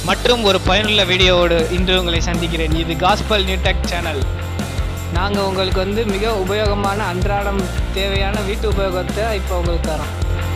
மற்றும் ஒரு பயனுள்ள வீடியோவோடு இன்று உங்களை சந்திக்கிறேன் இது காஸ்பல் நியூடெக் சேனல் நாங்கள் உங்களுக்கு வந்து மிக உபயோகமான அன்றாடம் தேவையான வீட்டு உபயோகத்தை இப்போ உங்களுக்கு தரோம்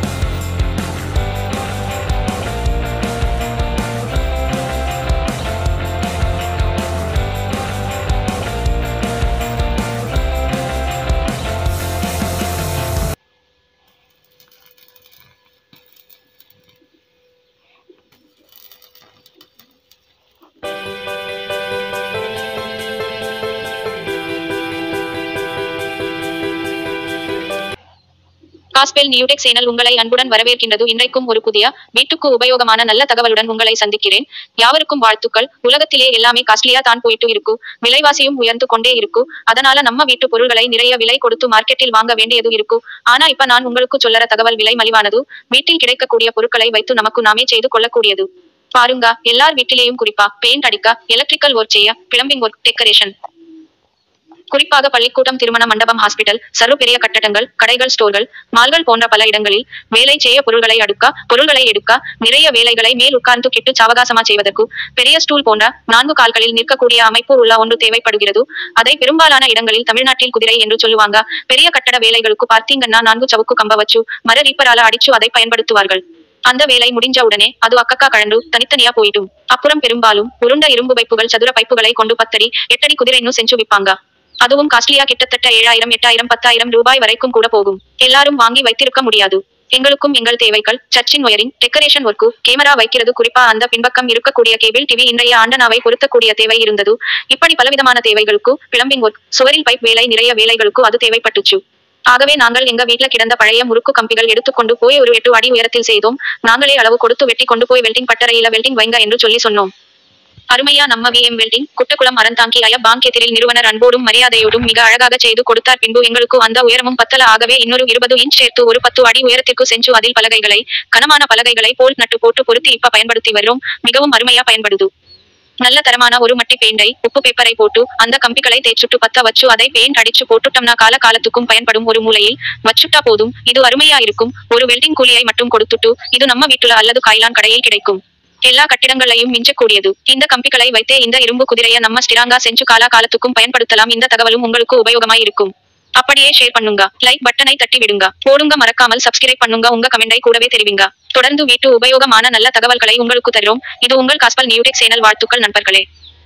காஸ்பெல் நியூடெக் சேனல் உங்களை அன்புடன் வரவேற்கின்றது இன்றைக்கும் ஒரு புதிய வீட்டுக்கு உபயோகமான நல்ல தகவலுடன் உங்களை சந்திக்கிறேன் யாவருக்கும் வாழ்த்துக்கள் உலகத்திலே எல்லாமே காஸ்ட்லியா தான் போயிட்டு இருக்கு விலைவாசியும் உயர்ந்து கொண்டே இருக்கு அதனால நம்ம வீட்டு பொருள்களை நிறைய விலை கொடுத்து மார்க்கெட்டில் வாங்க வேண்டியது இருக்கு ஆனா இப்ப நான் உங்களுக்கு சொல்லற தகவல் விலை மலிவானது வீட்டில் கிடைக்கக்கூடிய பொருட்களை வைத்து நமக்கு நாமே செய்து கொள்ளக்கூடியது பாருங்க எல்லார் வீட்டிலேயும் குறிப்பா பெயிண்ட் அடிக்க எலக்ட்ரிக்கல் ஒர்க் செய்ய பிளம்பிங் ஒர்க் டெக்கரேஷன் குறிப்பாக பள்ளிக்கூடம் திருமண மண்டபம் ஹாஸ்பிட்டல் சர்வ பெரிய கட்டடங்கள் கடைகள் ஸ்டோர்கள் மால்கள் போன்ற பல இடங்களில் வேலை செய்ய பொருள்களை அடுக்க பொருள்களை எடுக்க நிறைய வேலைகளை மேல் உட்கார்ந்து கிட்டு சாவகாசமா செய்வதற்கு பெரிய ஸ்டூல் போன்ற நான்கு கால்களில் நிற்கக்கூடிய அமைப்பு உள்ள ஒன்று தேவைப்படுகிறது அதை பெரும்பாலான இடங்களில் தமிழ்நாட்டில் குதிரை என்று சொல்லுவாங்க பெரிய கட்டட வேலைகளுக்கு பார்த்தீங்கன்னா நான்கு சவுக்கு கம்ப வச்சு மர ரீப்பரால அடிச்சு அதை பயன்படுத்துவார்கள் அந்த வேலை முடிஞ்ச உடனே அது அக்கக்கா கழண்டு தனித்தனியா போயிடும் அப்புறம் பெரும்பாலும் உருண்ட இரும்பு பைப்புகள் சதுர பைப்புகளை கொண்டு பத்தடி எட்டடி குதிரைன்னு செஞ்சு விப்பாங்க அதுவும் காஸ்ட்லியா கிட்டத்தட்ட ஏழாயிரம் எட்டாயிரம் பத்தாயிரம் ரூபாய் வரைக்கும் கூட போகும் எல்லாரும் வாங்கி வைத்திருக்க முடியாது எங்களுக்கும் எங்கள் தேவைகள் சர்ச்சின் ஒயரிங் டெக்கரேஷன் ஒர்க்கு கேமரா வைக்கிறது குறிப்பா அந்த பின்பக்கம் இருக்கக்கூடிய கேபிள் டிவி இன்றைய ஆண்டனாவை பொருத்தக்கூடிய தேவை இருந்தது இப்படி பலவிதமான தேவைகளுக்கு பிளம்பிங் ஒர்க் சுவரில் பைப் வேலை நிறைய வேலைகளுக்கு அது தேவைப்பட்டுச்சு ஆகவே நாங்கள் எங்க வீட்ல கிடந்த பழைய முறுக்கு கம்பிகள் எடுத்துக்கொண்டு போய் ஒரு எட்டு அடி உயரத்தில் செய்தோம் நாங்களே அளவு கொடுத்து வெட்டி கொண்டு போய் வெல்டிங் பட்டறையில வெல்டிங் வைங்க என்று சொல்லி சொன்னோம் அருமையா நம்ம விஎம் வெல்டிங் குட்டக்குளம் அறந்தாங்கி அய பாங்க் எதிரில் நிறுவனர் அன்போடும் மரியாதையோடும் மிக அழகாக செய்து கொடுத்தார் பின்பு எங்களுக்கு அந்த உயரமும் பத்தல ஆகவே இன்னொரு இருபது இன்ச் சேர்த்து ஒரு பத்து அடி உயரத்திற்கு செஞ்சு அதில் பலகைகளை கனமான பலகைகளை போல் நட்டு போட்டு பொருத்தி இப்ப பயன்படுத்தி வருகிறோம் மிகவும் அருமையா பயன்படுது நல்ல தரமான ஒரு மட்டி பெயிண்டை உப்பு பேப்பரை போட்டு அந்த கம்பிகளை தேய்ச்சுட்டு பத்த வச்சு அதை பெயிண்ட் அடிச்சு போட்டுட்டோம்னா கால காலத்துக்கும் பயன்படும் ஒரு மூலையில் வச்சுட்டா போதும் இது அருமையா இருக்கும் ஒரு வெல்டிங் கூலியை மட்டும் கொடுத்துட்டு இது நம்ம வீட்டுல அல்லது காய்லான் கடையில் கிடைக்கும் எல்லா கட்டிடங்களையும் மிஞ்சக்கூடியது இந்த கம்பிகளை வைத்தே இந்த இரும்பு குதிரையை நம்ம ஸ்டிராங்கா செஞ்சு காலா காலத்துக்கும் பயன்படுத்தலாம் இந்த தகவலும் உங்களுக்கு உபயோகமாய் இருக்கும் அப்படியே ஷேர் பண்ணுங்க லைக் பட்டனை தட்டி விடுங்க போடுங்க மறக்காமல் சப்ஸ்கிரைப் பண்ணுங்க உங்க கமெண்டை கூடவே தெரிவிங்க தொடர்ந்து வீட்டு உபயோகமான நல்ல தகவல்களை உங்களுக்கு தருவோம் இது உங்கள் காஸ்பல் நியூடெக் சேனல் வாழ்த்துக்கள் நண்பர்களே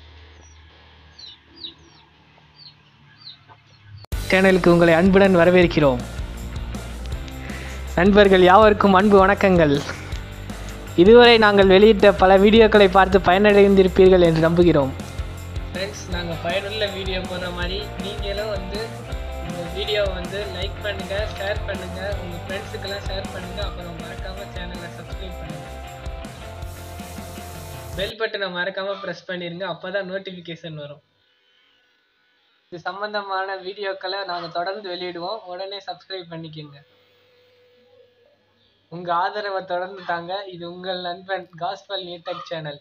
சேனலுக்கு உங்களை அன்புடன் வரவேற்கிறோம் நண்பர்கள் யாவருக்கும் அன்பு வணக்கங்கள் இதுவரை நாங்கள் வெளியிட்ட பல வீடியோக்களை பார்த்து பயனடைந்திருப்பீர்கள் என்று நம்புகிறோம் ஃப்ரெண்ட்ஸ் நாங்கள் பயனுள்ள வீடியோ போன மாதிரி நீங்களும் வந்து இந்த வீடியோவை வந்து லைக் பண்ணுங்கள் ஷேர் பண்ணுங்கள் உங்கள் ஃப்ரெண்ட்ஸுக்கெல்லாம் ஷேர் பண்ணுங்கள் அப்புறம் மறக்காமல் சேனலை சப்ஸ்கிரைப் பண்ணுங்கள் பெல் பட்டனை மறக்காமல் ப்ரெஸ் பண்ணிடுங்க அப்போ தான் நோட்டிஃபிகேஷன் வரும் இது சம்பந்தமான வீடியோக்களை நாங்கள் தொடர்ந்து வெளியிடுவோம் உடனே சப்ஸ்கிரைப் பண்ணிக்கோங்க உங்கள் ஆதரவை தொடர்ந்து தாங்க இது உங்கள் நண்பன் காஸ்பல் நியூடெக் சேனல்